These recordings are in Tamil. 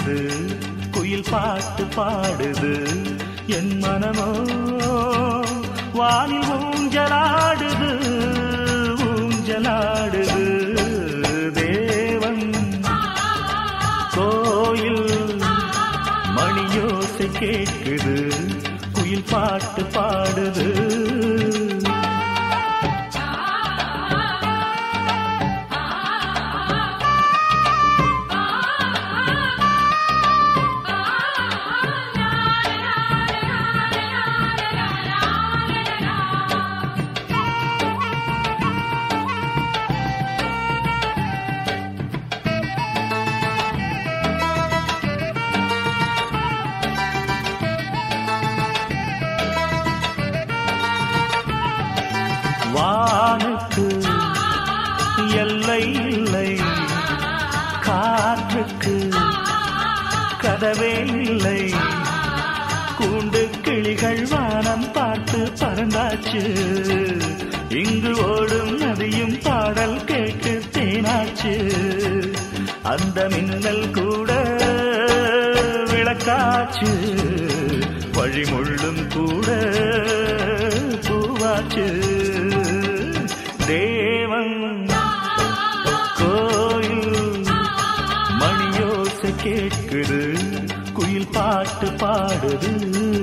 கேட்குது குயில் பாட்டு பாடுது என் மனமோ வானில் ஊஞ்சலாடுது ஊஞ்சலாடுது தேவன் கோயில் மணியோசை கேட்குது குயில் பாட்டு பாடுது வானுக்கு எல்லை இல்லை காற்றுக்கு கதவே இல்லை கூண்டு கிளிகள் வானம் பார்த்து பறந்தாச்சு இங்கு ஓடும் நதியும் பாடல் கேட்டு தேனாச்சு அந்த மின்னல் கூட விளக்காச்சு வழிமுள்ளும் கூட பூவாச்சு தேவன் கோயில் மணியோசை கேட்குது குயில் பாட்டு பாடுது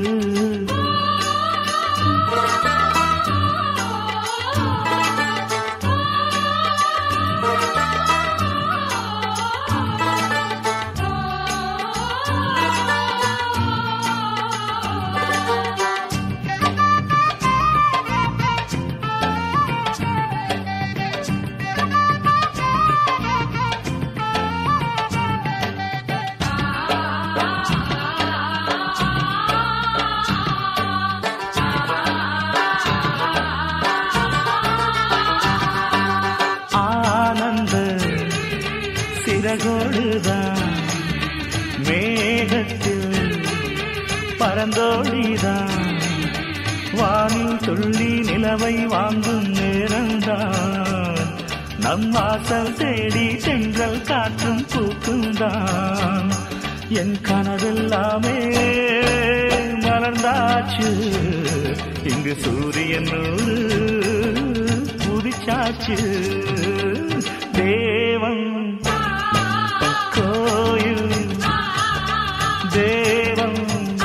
ஆனந்த சிறகோடுதான் மேகத்தில் பரந்தோடிதான் வானில் துள்ளி நிலவை வாங்கும் நேரம்தான் நம் வாசல் தேடி சென்றல் காற்றும் பூக்கும்தான் என் கனவெல்லாமே மலர்ந்தாச்சு இங்கு சூரியன் நூறு புதிச்சாச்சு தேவன் கோயில் தேவன்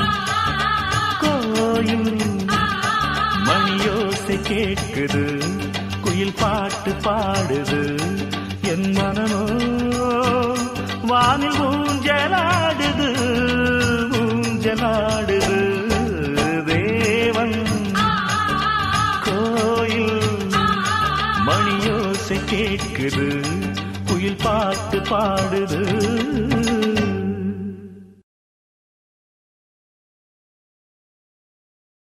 கோயில் மணியோசை கேட்குது குயில் பாட்டு பாடுது என் மனமோ வானில் ஊஞ்சலாடுது ஊஞ்சலாடுது தேவன் கோயில் மணியோசை கேட்குது குயில் பாட்டு பாடுது